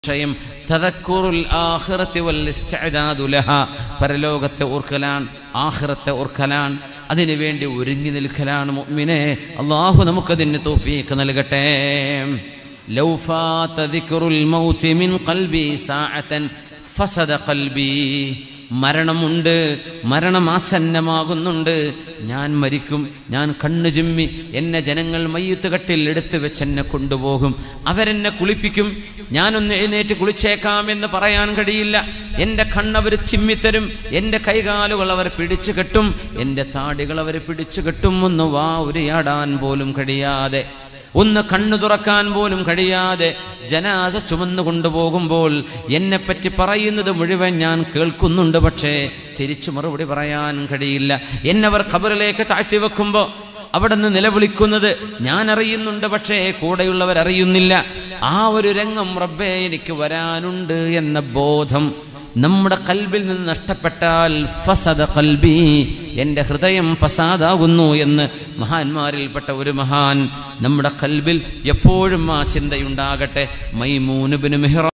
വിഷയം തദക്കുറുൽ ആഖിറത്തി വൽ ഇസ്തിഅദാദു ലഹ പരലോകത്തെ ഓർക്കലാണ് ആഖിറത്തെ ഓർക്കലാണ് അതിനുവേണ്ടി ഒരുങ്ങി നിൽക്കലാണ് മുഅ്മിനെ അള്ളാഹു നമുക്കതിന് തൗഫീഖ് നൽകട്ടെ ലൗ ഫാത ദിക്റുൽ മൗതി മിൻ ഖൽബി സാഅതൻ ഫസദ ഖൽബി മരണമുണ്ട് മരണം ആസന്നമാകുന്നുണ്ട് ഞാൻ മരിക്കും ഞാൻ കണ്ണു ചിമ്മി എന്നെ ജനങ്ങൾ മയ്യത്ത് കട്ടിൽ എടുത്തു വെച്ച് എന്നെ കൊണ്ടുപോകും അവരെന്നെ കുളിപ്പിക്കും ഞാനൊന്ന് എഴുന്നേറ്റ് കുളിച്ചേക്കാം എന്ന് പറയാൻ കഴിയില്ല എൻ്റെ കണ്ണവർ ചിമ്മിത്തരും എൻ്റെ കൈകാലുകൾ അവർ പിടിച്ചു കെട്ടും എൻ്റെ താടികൾ അവർ പിടിച്ചു കെട്ടും ഒന്ന് വാ ഉരിയാടാൻ പോലും കഴിയാതെ ഒന്ന് കണ്ണു തുറക്കാൻ പോലും കഴിയാതെ ജനാസ ചുമന്നു കൊണ്ടുപോകുമ്പോൾ എന്നെപ്പറ്റി പറയുന്നത് മുഴുവൻ ഞാൻ കേൾക്കുന്നുണ്ട് പക്ഷേ തിരിച്ചു മറുപടി പറയാൻ കഴിയില്ല എന്നവർ ഖബറിലേക്ക് താഴ്ത്തി വെക്കുമ്പോൾ അവിടെ നിന്ന് നിലവിളിക്കുന്നത് ഞാൻ അറിയുന്നുണ്ട് പക്ഷേ കൂടെയുള്ളവർ അറിയുന്നില്ല ആ ഒരു രംഗം റബ്ബേ എനിക്ക് വരാനുണ്ട് എന്ന ബോധം നമ്മുടെ കൽബിൽ നിന്ന് നഷ്ടപ്പെട്ടാൽ ഫസദ കൽബി എൻ്റെ ഹൃദയം ഫസാദാകുന്നു എന്ന് മഹാന്മാരിൽപ്പെട്ട ഒരു മഹാൻ നമ്മുടെ കൽബിൽ എപ്പോഴും ആ ചിന്തയുണ്ടാകട്ടെ മൈമൂനുബിന് മെഹ്റ